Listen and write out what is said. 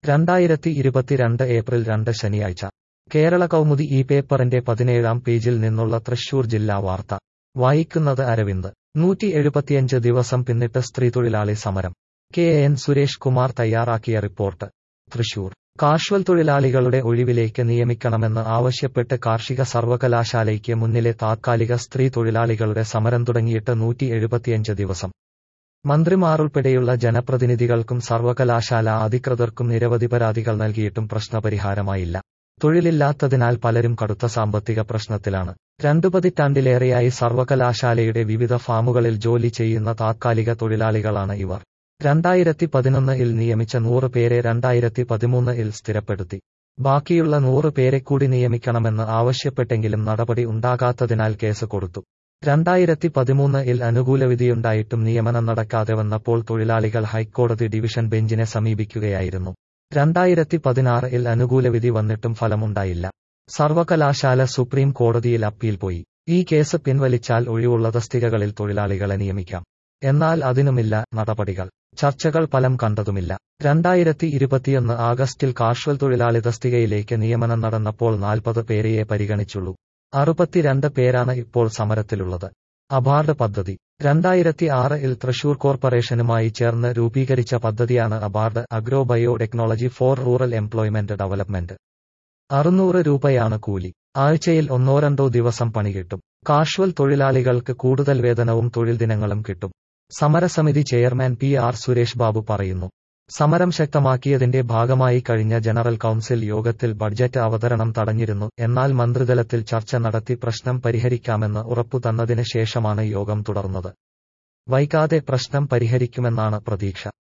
രണ്ടായിരത്തി ഇരുപത്തിരണ്ട് ഏപ്രിൽ രണ്ട് ശനിയാഴ്ച കേരള കൗമുദി ഈ പേപ്പറിന്റെ പതിനേഴാം പേജിൽ നിന്നുള്ള തൃശൂർ ജില്ലാ വാർത്ത വായിക്കുന്നത് അരവിന്ദ് നൂറ്റി എഴുപത്തിയഞ്ച് ദിവസം പിന്നിട്ട് സ്ത്രീതൊഴിലാളി സമരം കെ എൻ സുരേഷ് കുമാർ തയ്യാറാക്കിയ റിപ്പോർട്ട് തൃശൂർ കാഷ്വൽ തൊഴിലാളികളുടെ ഒഴിവിലേക്ക് നിയമിക്കണമെന്ന് ആവശ്യപ്പെട്ട് കാർഷിക സർവകലാശാലയ്ക്ക് മുന്നിലെ താത്കാലിക സ്ത്രീ തൊഴിലാളികളുടെ സമരം തുടങ്ങിയിട്ട് നൂറ്റി എഴുപത്തിയഞ്ച് ദിവസം മന്ത്രിമാരുൾപ്പെടെയുള്ള ജനപ്രതിനിധികൾക്കും സർവകലാശാല അധികൃതർക്കും നിരവധി പരാതികൾ നൽകിയിട്ടും പ്രശ്നപരിഹാരമായില്ല തൊഴിലില്ലാത്തതിനാൽ പലരും കടുത്ത സാമ്പത്തിക പ്രശ്നത്തിലാണ് രണ്ടു പതിറ്റാണ്ടിലേറെയായി സർവകലാശാലയുടെ വിവിധ ഫാമുകളിൽ ജോലി ചെയ്യുന്ന താത്കാലിക തൊഴിലാളികളാണ് ഇവർ രണ്ടായിരത്തി പതിനൊന്ന് ഇൽ നിയമിച്ച നൂറ് പേരെ രണ്ടായിരത്തി പതിമൂന്ന് ഇൽ സ്ഥിരപ്പെടുത്തി ബാക്കിയുള്ള നൂറ് പേരെ കൂടി നിയമിക്കണമെന്ന് ആവശ്യപ്പെട്ടെങ്കിലും നടപടി ഉണ്ടാകാത്തതിനാൽ കേസ് കൊടുത്തു രണ്ടായിരത്തി പതിമൂന്ന് ഇൽ അനുകൂല വിധിയുണ്ടായിട്ടും നിയമനം നടക്കാതെ വന്നപ്പോൾ തൊഴിലാളികൾ ഹൈക്കോടതി ഡിവിഷൻ ബെഞ്ചിനെ സമീപിക്കുകയായിരുന്നു രണ്ടായിരത്തി പതിനാറ് ഇൽ അനുകൂല വിധി വന്നിട്ടും ഫലമുണ്ടായില്ല സർവകലാശാല സുപ്രീം കോടതിയിൽ അപ്പീൽ പോയി ഈ കേസ് പിൻവലിച്ചാൽ ഒഴിവുള്ള തസ്തികകളിൽ തൊഴിലാളികളെ നിയമിക്കാം എന്നാൽ അതിനുമില്ല നടപടികൾ ചർച്ചകൾ ഫലം കണ്ടതുമില്ല രണ്ടായിരത്തി ഇരുപത്തിയൊന്ന് ആഗസ്റ്റിൽ കാഷ്വൽ തൊഴിലാളി തസ്തികയിലേക്ക് നിയമനം നടന്നപ്പോൾ നാൽപ്പത് പേരെയേ പരിഗണിച്ചുള്ളൂ അറുപത്തിരണ്ട് പേരാണ് ഇപ്പോൾ സമരത്തിലുള്ളത് അബാർഡ് പദ്ധതി രണ്ടായിരത്തി ആറിൽ തൃശൂർ കോർപ്പറേഷനുമായി ചേർന്ന് രൂപീകരിച്ച പദ്ധതിയാണ് ABARD agro bio technology for rural employment development അറുന്നൂറ് രൂപയാണ് കൂലി ആഴ്ചയിൽ ഒന്നോ രണ്ടോ ദിവസം പണി കിട്ടും കാഷ്വൽ തൊഴിലാളികൾക്ക് കൂടുതൽ വേതനവും തൊഴിൽ ദിനങ്ങളും കിട്ടും സമരസമിതി chairman P R Suresh Babu പറയുന്നു സമരം ശക്തമാക്കിയതിന്റെ ഭാഗമായി കഴിഞ്ഞ ജനറൽ കൌൺസിൽ യോഗത്തിൽ ബഡ്ജറ്റ് അവതരണം തടഞ്ഞിരുന്നു എന്നാൽ മന്ത്രിതലത്തിൽ ചർച്ച നടത്തി പ്രശ്നം പരിഹരിക്കാമെന്ന് ഉറപ്പു തന്നതിന് ശേഷമാണ് യോഗം തുടർന്നത് വൈകാതെ പ്രശ്നം പരിഹരിക്കുമെന്നാണ് പ്രതീക്ഷ